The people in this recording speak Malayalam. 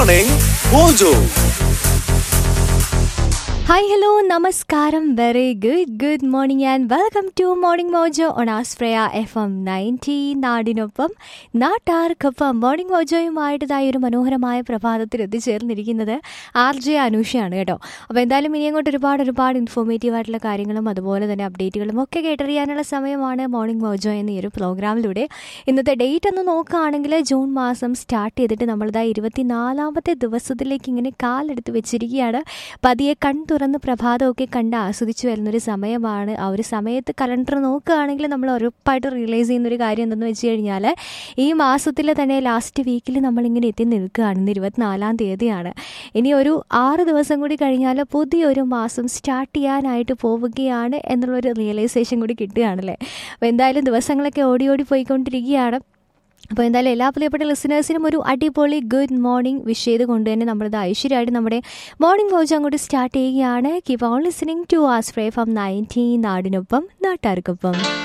Morning Mojo. ഹായ് ഹലോ നമസ്കാരം very good good morning and welcome to morning Mojo on ആസ്പ്രയ എഫ് എം നയൻറ്റി നാടിനൊപ്പം നാട്ടാർക്കൊപ്പം മോർണിംഗ് മോജോയുമായിട്ടതായ ഒരു മനോഹരമായ പ്രഭാതത്തിൽ എത്തിച്ചേർന്നിരിക്കുന്നത് ആർ ജെ അനൂഷയാണ് കേട്ടോ അപ്പോൾ എന്തായാലും ഇനി അങ്ങോട്ട് ഒരുപാട് ഒരുപാട് ഇൻഫോർമേറ്റീവ് ആയിട്ടുള്ള കാര്യങ്ങളും അതുപോലെ തന്നെ അപ്ഡേറ്റുകളും ഒക്കെ കേട്ടറിയാനുള്ള സമയമാണ് മോർണിംഗ് മോജോ എന്ന ഈ ഒരു പ്രോഗ്രാമിലൂടെ ഇന്നത്തെ ഡേറ്റ് ഒന്ന് നോക്കുകയാണെങ്കിൽ ജൂൺ മാസം സ്റ്റാർട്ട് ചെയ്തിട്ട് നമ്മളിതാ ഇരുപത്തിനാലാമത്തെ ദിവസത്തിലേക്ക് ഇങ്ങനെ കാലെടുത്ത് വെച്ചിരിക്കുകയാണ് പതിയെ കൺ തുറന്ന് പ്രഭാതമൊക്കെ കണ്ട് ആസ്വദിച്ചു വരുന്നൊരു സമയമാണ് ആ ഒരു സമയത്ത് കലണ്ടർ നോക്കുകയാണെങ്കിൽ നമ്മൾ ഉറപ്പായിട്ട് റിയലൈസ് ചെയ്യുന്നൊരു കാര്യം എന്തെന്ന് വെച്ച് കഴിഞ്ഞാൽ ഈ മാസത്തിൽ തന്നെ ലാസ്റ്റ് വീക്കിൽ നമ്മളിങ്ങനെ എത്തി നിൽക്കുകയാണ് ഇന്ന് ഇരുപത്തിനാലാം തീയതിയാണ് ഇനി ഒരു ആറ് ദിവസം കൂടി കഴിഞ്ഞാൽ പുതിയൊരു മാസം സ്റ്റാർട്ട് ചെയ്യാനായിട്ട് പോവുകയാണ് എന്നുള്ളൊരു റിയലൈസേഷൻ കൂടി കിട്ടുകയാണല്ലേ അപ്പോൾ എന്തായാലും ദിവസങ്ങളൊക്കെ ഓടി ഓടി പോയിക്കൊണ്ടിരിക്കുകയാണ് അപ്പോൾ എന്തായാലും എല്ലാ പ്രിയപ്പെട്ട ലിസണേഴ്സിനും ഒരു അടിപൊളി ഗുഡ് മോർണിംഗ് വിഷ് ചെയ്തുകൊണ്ട് തന്നെ നമ്മളിത് ഐശ്വര്യമായിട്ട് നമ്മുടെ മോർണിംഗ് വോച്ച് അങ്ങോട്ട് സ്റ്റാർട്ട് ചെയ്യുകയാണ് കീപ് ഓൺ ലിസണിങ് ടു ആസ് ഫ്രേ ഫ്രം നയൻറ്റീൻ നാടിനൊപ്പം നാട്ടാർക്കൊപ്പം